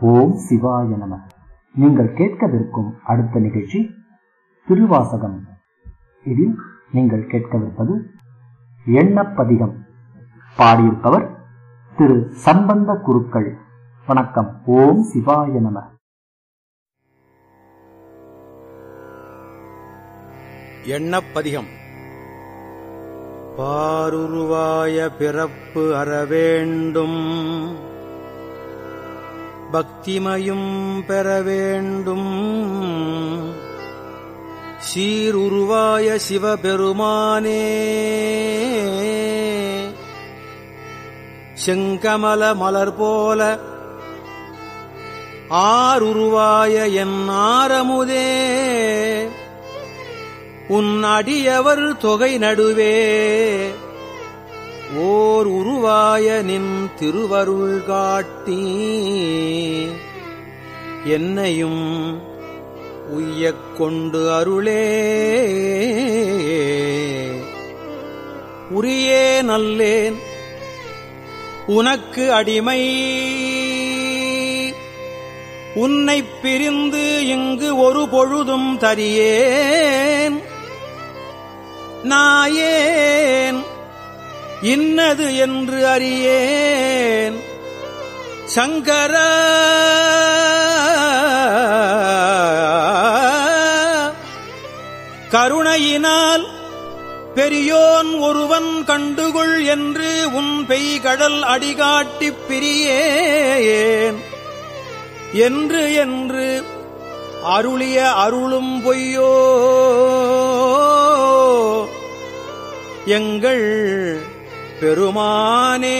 ஓம் சிவாய நம நீங்கள் கேட்கவிருக்கும் அடுத்த நிகழ்ச்சி திருவாசகம் இதில் நீங்கள் கேட்கவிருப்பது எண்ணப்பதிகம் பாடியிருப்பவர் திரு சம்பந்த குருக்கள் வணக்கம் ஓம் சிவாய நம எண்ணப்பதிகம் பாருருவாய பிறப்பு அறவேண்டும் பக்திமயும் பெற வேண்டும் சீருருவாய சிவபெருமானே செங்கமல மலர் போல ஆருருவாய என் ஆரமுதே உன் அடியவர் தொகை நடுவே ஓர் உருவாய நின் திருவருள் காட்டி என்னையும் உய்யக் கொண்டு அருளே உரியே நல்லேன் உனக்கு அடிமை உன்னைப் பிரிந்து இங்கு ஒரு பொழுதும் தரியேன் நாயேன் இன்னது என்று அறியேன் சங்கர கருணையினால் பெரியோன் ஒருவன் கண்டுகொள் என்று உன் பெய்கடல் அடிகாட்டிப் பிரியேன் என்று என்று அருளிய அருளும் பொய்யோ எங்கள் பெருமானே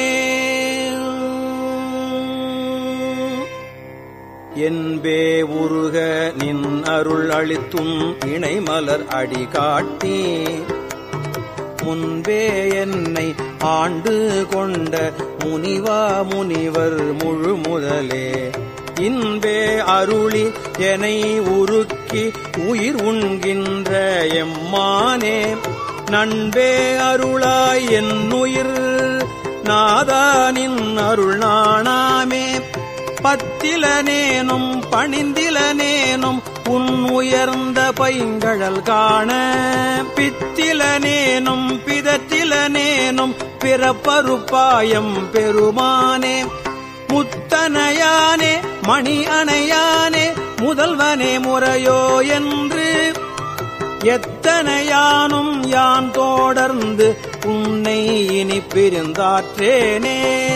என்பே உருக நின் அருள் அளித்தும் இணைமலர் அடி காட்டி முன்பே என்னை ஆண்டு கொண்ட முனிவா முனிவர் முழு முதலே இன்பே அருளி எனை உருக்கி உயிர் உண்கின்ற எம்மானே நண்பே அருளாய் என் உயிர் நாதானின் அருள் நாணாமே பத்திலனேனும் பணிந்திலனேனும் உன் உயர்ந்த பைங்கழல் காண பித்திலனேனும் பிதற்றிலனேனும் பிறப்பருப்பாயம் பெருமானே முத்தனையானே மணி அணையானே முதல்வனே முறையோ என்று எத்தனையானும் யான் தொடர்ந்து உன்னை இனி பிரிந்தாற்றேனே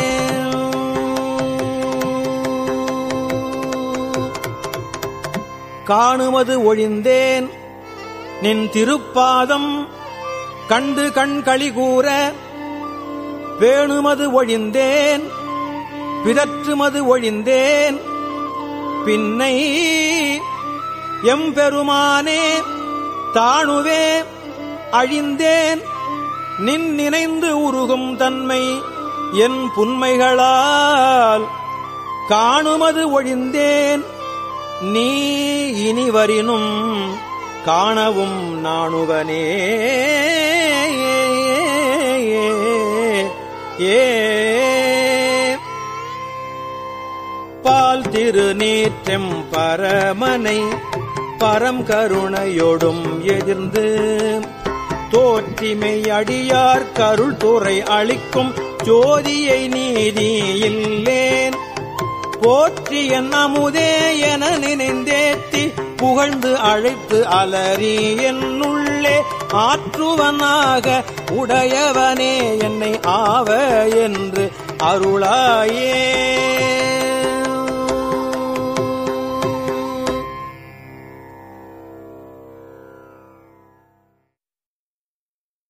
காணுமது ஒழிந்தேன் நின் திருப்பாதம் கண்டு கண்களி கூற வேணுமது ஒழிந்தேன் பிதற்றுமது ஒழிந்தேன் பின்னை எம்பெருமானே தாணுவே அழிந்தேன் நின் நினைந்து உருகும் தன்மை என் புன்மைகளால் காணுமது ஒழிந்தேன் நீ இனிவரினும் காணவும் நாணுவனே ஏ பால் திருநீற்றெம் பரமனை பரம் கருணையோடும் எதிர்ந்து தோற்றிமை அடியார் கருள் துறை அளிக்கும் ஜோதியை நீதி இல்லேன் போற்றி என் அமுதே என நினைந்தேத்தி புகழ்ந்து அழைத்து அலறி என்னுள்ளே ஆற்றுவனாக உடையவனே என்னை ஆவ என்று அருளாயே